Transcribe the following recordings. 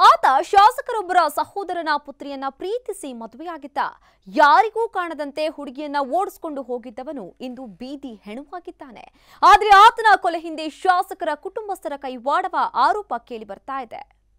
ಆತ ಶಾಸಕರೊಬ್ಬರ ಸಹೋದರನ ಪುತ್ರಿಯನ್ನ ಪ್ರೀತಿಸಿ ಮದುವೆಯಾಗಿದ್ದ ಯಾರಿಗೂ ಕಾಣದಂತೆ ಹುಡುಗಿಯನ್ನ ಓಡಿಸಿಕೊಂಡು ಹೋಗಿದ್ದವನು ಇಂದು ಬೀದಿ ಹೆಣವಾಗಿದ್ದಾನೆ ಆದ್ರೆ ಆತನ ಕೊಲೆ ಹಿಂದೆ ಶಾಸಕರ ಕುಟುಂಬಸ್ಥರ ಕೈವಾಡವ ಆರೋಪ ಕೇಳಿ ಬರ್ತಾ ಇದೆ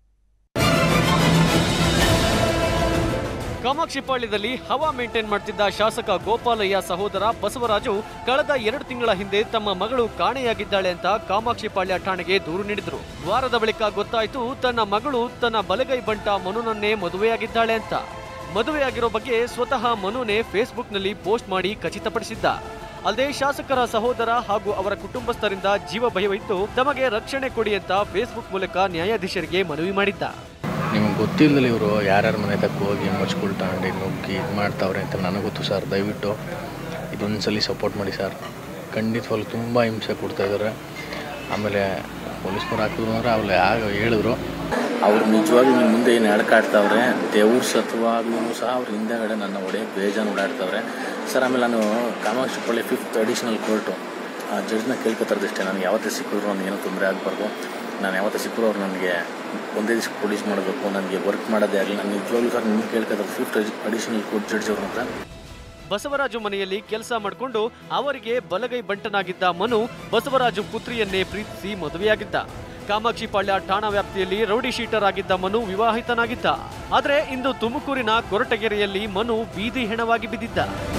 ಕಾಮಾಕ್ಷಿಪಾಳ್ಯದಲ್ಲಿ ಹವಾ ಮೇಂಟೈನ್ ಮಾಡ್ತಿದ್ದ ಶಾಸಕ ಗೋಪಾಲಯ್ಯ ಸಹೋದರ ಬಸವರಾಜು ಕಳೆದ ಎರಡು ತಿಂಗಳ ಹಿಂದೆ ತಮ್ಮ ಮಗಳು ಕಾಣೆಯಾಗಿದ್ದಾಳೆ ಅಂತ ಕಾಮಾಕ್ಷಿಪಾಳ್ಯ ಠಾಣೆಗೆ ದೂರು ನೀಡಿದ್ರು ವಾರದ ಬಳಿಕ ಗೊತ್ತಾಯ್ತು ತನ್ನ ಮಗಳು ತನ್ನ ಬಲಗೈ ಬಂಟ ಮನುನನ್ನೇ ಮದುವೆಯಾಗಿದ್ದಾಳೆ ಅಂತ ಮದುವೆಯಾಗಿರೋ ಬಗ್ಗೆ ಸ್ವತಃ ಮನುನೇ ಫೇಸ್ಬುಕ್ನಲ್ಲಿ ಪೋಸ್ಟ್ ಮಾಡಿ ಖಚಿತಪಡಿಸಿದ್ದ ಅಲ್ಲದೆ ಶಾಸಕರ ಸಹೋದರ ಹಾಗೂ ಅವರ ಕುಟುಂಬಸ್ಥರಿಂದ ಜೀವ ಭಯವಿದ್ದು ತಮಗೆ ರಕ್ಷಣೆ ಕೊಡಿ ಅಂತ ಫೇಸ್ಬುಕ್ ಮೂಲಕ ನ್ಯಾಯಾಧೀಶರಿಗೆ ಮನವಿ ಮಾಡಿದ್ದ ನಿಮಗೆ ಗೊತ್ತಿಲ್ಲದಲ್ಲಿ ಇವರು ಯಾರ್ಯಾರ ಮನೆ ತಕ್ಕ ಹೋಗಿ ಮುಚ್ಕೊಳ್ ತಗೊಂಡು ನುಗ್ಗಿ ಇದು ಮಾಡ್ತಾವ್ರೆ ಅಂತ ನನಗೆ ಗೊತ್ತು ಸರ್ ದಯವಿಟ್ಟು ಇದೊಂದು ಸಲ ಸಪೋರ್ಟ್ ಮಾಡಿ ಸರ್ ಖಂಡಿತವಾಗ್ಲೂ ತುಂಬ ಹಿಂಸೆ ಕೊಡ್ತಾ ಇದ್ದಾರೆ ಆಮೇಲೆ ಪೊಲೀಸ್ನವ್ರು ಹಾಕಿದ್ರು ಅಂದ್ರೆ ಅವ್ರು ಆಗ ಹೇಳಿದ್ರು ಅವ್ರು ನಿಜವಾಗ್ಲೂ ನಿಮ್ಮ ಮುಂದೆ ಏನು ಎಡ್ಕಾಡ್ತಾವ್ರೆ ದೇವ್ರ ಸತ್ವಾಗ್ಲೂ ಸಹ ಅವ್ರ ಹಿಂದೆಗಡೆ ನನ್ನ ಹೊಡೆಯಕ್ಕೆ ಬೇಜಾನು ಓಡಾಡ್ತಾವ್ರೆ ಸರ್ ಆಮೇಲೆ ನಾನು ಕಾಮಾಕ್ಷಿಪಳ್ಳಿ ಫಿಫ್ತ್ ಅಡಿಷನಲ್ ಕೋರ್ಟು ಆ ಜಡ್ಜ್ನ ಕೇಳ್ಕೊತಾರದಷ್ಟೇ ನನಗೆ ಯಾವತ್ತೇ ಸಿಕ್ಕಿದ್ರು ನನಗೆ ಏನೂ ತೊಂದರೆ ಆಗಬಾರ್ದು ನಾನು ಯಾವತ್ತೇ ಸಿಕ್ಕರು ಅವ್ರು ನನಗೆ ಒಂದೇ ದಿವಸ ಪೊಲೀಸ್ ಮಾಡಬೇಕು ನನಗೆ ವರ್ಕ್ ಮಾಡೋದೇ ಆಗಲಿ ನಾನು ನಿಜವಾಗ್ಲೂ ಸರ್ ನಿಮ್ಗೆ ಕೇಳ್ಕೊತಾರೆ ಫಿಫ್ತ್ ಅಡಿಷನಲ್ ಕೋರ್ಟ್ ಜಡ್ಜ್ ಅವ್ರ ಹತ್ರ ಬಸವರಾಜು ಮನೆಯಲ್ಲಿ ಕೆಲಸ ಮಾಡಿಕೊಂಡು ಅವರಿಗೆ ಬಲಗೈ ಬಂಟನಾಗಿದ್ದ ಮನು ಬಸವರಾಜು ಪುತ್ರಿಯನ್ನೇ ಪ್ರೀತಿಸಿ ಮದುವೆಯಾಗಿದ್ದ ಕಾಮಾಕ್ಷಿಪಾಳ್ಯ ಠಾಣಾ ವ್ಯಾಪ್ತಿಯಲ್ಲಿ ರೌಡಿ ಶೀಟರ್ ಆಗಿದ್ದ ಮನು ವಿವಾಹಿತನಾಗಿದ್ದ ಆದರೆ ಇಂದು ತುಮಕೂರಿನ ಕೊರಟಗೆರೆಯಲ್ಲಿ ಮನು ಬೀದಿ ಹೆಣವಾಗಿ ಬಿದ್ದಿದ್ದ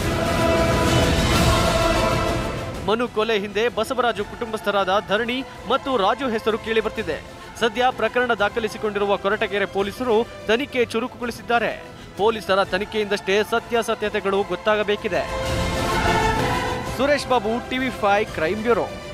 ಮನು ಕೊಲೆ ಹಿಂದೆ ಬಸವರಾಜು ಕುಟುಂಬಸ್ಥರಾದ ಧರಣಿ ಮತ್ತು ರಾಜು ಹೆಸರು ಕೇಳಿಬರ್ತಿದೆ ಸದ್ಯ ಪ್ರಕರಣ ದಾಖಲಿಸಿಕೊಂಡಿರುವ ಕೊರಟಗೆರೆ ಪೊಲೀಸರು ತನಿಖೆ ಚುರುಕುಗೊಳಿಸಿದ್ದಾರೆ ಪೊಲೀಸರ ತನಿಖೆಯಿಂದಷ್ಟೇ ಸತ್ಯಾಸತ್ಯತೆಗಳು ಗೊತ್ತಾಗಬೇಕಿದೆ Suresh Babu TV five crime bureau